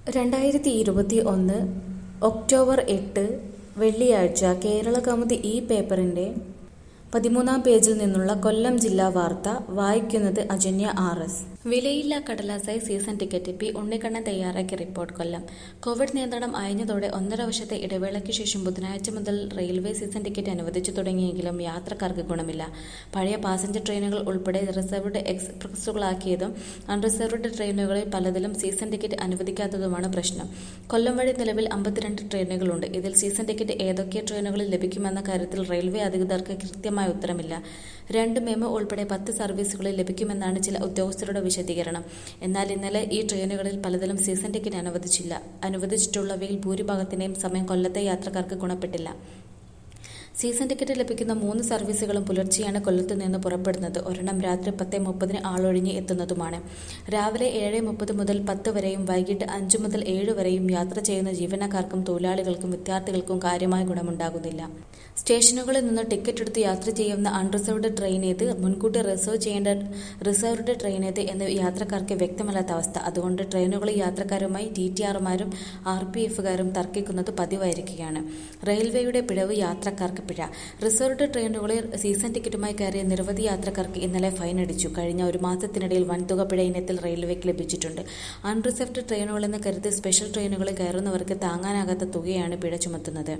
രണ്ടായിരത്തി ഇരുപത്തി ഒന്ന് ഒക്ടോബർ എട്ട് വെള്ളിയാഴ്ച കേരള കൗമുദി ഈ പേപ്പറിന്റെ പതിമൂന്നാം പേജിൽ നിന്നുള്ള കൊല്ലം ജില്ലാ വാർത്ത വായിക്കുന്നത് അജന്യ ആർ എസ് വിലയില്ലാ കടലാസായി സീസൺ ടിക്കറ്റ് പി ഉണ്ണിക്കണ്ണൻ തയ്യാറാക്കിയ റിപ്പോർട്ട് കൊല്ലം കോവിഡ് നിയന്ത്രണം അയഞ്ഞതോടെ ഒന്നര വർഷത്തെ ഇടവേളയ്ക്ക് ശേഷം ബുധനാഴ്ച മുതൽ റെയിൽവേ സീസൺ ടിക്കറ്റ് അനുവദിച്ചു തുടങ്ങിയെങ്കിലും യാത്രക്കാർക്ക് ഗുണമില്ല പഴയ പാസഞ്ചർ ട്രെയിനുകൾ ഉൾപ്പെടെ റിസർവ്ഡ് എക്സ്പ്രസുകളാക്കിയതും അൺറിസർവ്ഡ് ട്രെയിനുകളിൽ പലതിലും സീസൺ ടിക്കറ്റ് അനുവദിക്കാത്തതുമാണ് പ്രശ്നം കൊല്ലം വഴി നിലവിൽ അമ്പത്തിരണ്ട് ട്രെയിനുകളുണ്ട് ഇതിൽ സീസൺ ടിക്കറ്റ് ഏതൊക്കെ ട്രെയിനുകളിൽ ലഭിക്കുമെന്ന കാര്യത്തിൽ റെയിൽവേ അധികൃതർക്ക് കൃത്യമായ ഉത്തരമില്ല രണ്ട് മെമു ഉൾപ്പെടെ പത്ത് സർവീസുകളിൽ ലഭിക്കുമെന്നാണ് ചില ഉദ്യോഗസ്ഥരുടെ വിശദീകരണം എന്നാൽ ഇന്നലെ ഈ ട്രെയിനുകളിൽ പലതിലും സീസൺ ടിക്കറ്റ് അനുവദിച്ചില്ല അനുവദിച്ചിട്ടുള്ളവയിൽ ഭൂരിഭാഗത്തിന്റെയും സമയം കൊല്ലത്തെ യാത്രക്കാർക്ക് ഗുണപ്പെട്ടില്ല സീസൺ ടിക്കറ്റ് ലഭിക്കുന്ന മൂന്ന് സർവീസുകളും പുലർച്ചെയാണ് കൊല്ലത്ത് നിന്ന് പുറപ്പെടുന്നത് ഒരെണ്ണം രാത്രി പത്ത് മുപ്പതിന് ആളൊഴിഞ്ഞ് എത്തുന്നതുമാണ് രാവിലെ ഏഴ് മുപ്പത് മുതൽ പത്ത് വരെയും വൈകിട്ട് അഞ്ച് മുതൽ ഏഴ് വരെയും യാത്ര ചെയ്യുന്ന ജീവനക്കാർക്കും തൊഴിലാളികൾക്കും വിദ്യാർത്ഥികൾക്കും കാര്യമായ ഗുണമുണ്ടാകുന്നില്ല സ്റ്റേഷനുകളിൽ നിന്ന് ടിക്കറ്റ് എടുത്ത് യാത്ര ചെയ്യുന്ന അൺറിസർവ്ഡ് ട്രെയിൻ ഏത് മുൻകൂട്ടി റിസർവ് ചെയ്യേണ്ട റിസർവ്ഡ് ട്രെയിൻ ഏത് എന്ന് യാത്രക്കാർക്ക് വ്യക്തമല്ലാത്ത അവസ്ഥ അതുകൊണ്ട് ട്രെയിനുകളിൽ യാത്രക്കാരുമായി ടി ടി ആർമാരും ആർ പി എഫുകാരും തർക്കിക്കുന്നത് പതിവായിരിക്കുകയാണ് റെയിൽവേയുടെ പിഴവ് യാത്രക്കാർക്ക് പിഴ റിസർവ്ഡ് ട്രെയിനുകളിൽ സീസൺ ടിക്കറ്റുമായി കയറിയ നിരവധി യാത്രക്കാർക്ക് ഇന്നലെ ഫൈൻ അടിച്ചു കഴിഞ്ഞ ഒരു മാസത്തിനിടയിൽ വൻതുക പിഴ ഇനത്തിൽ റെയിൽവേക്ക് ലഭിച്ചിട്ടുണ്ട് അൺറിസർവ്ഡ് ട്രെയിനുകളെന്ന് കരുതി സ്പെഷ്യൽ ട്രെയിനുകളിൽ കയറുന്നവർക്ക് താങ്ങാനാകാത്ത തുകയാണ് പിഴ ചുമത്തുന്നത്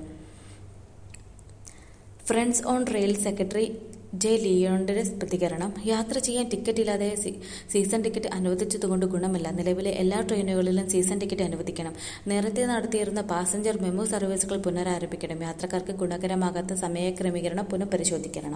friends on rail secretary J ലിയോണിന്റെ പ്രതികരണം യാത്ര ചെയ്യാൻ ടിക്കറ്റ് ഇല്ലാതെ സീസൺ ടിക്കറ്റ് അനുവദിച്ചതുകൊണ്ട് ഗുണമില്ല നിലവിലെ എല്ലാ ട്രെയിനുകളിലും സീസൺ ടിക്കറ്റ് അനുവദിക്കണം നേരത്തെ നടത്തിയിരുന്ന പാസഞ്ചർ മെമു സർവീസുകൾ പുനരാരംഭിക്കണം യാത്രക്കാർക്ക് ഗുണകരമാകാത്ത സമയക്രമീകരണം പുനഃപരിശോധിക്കണം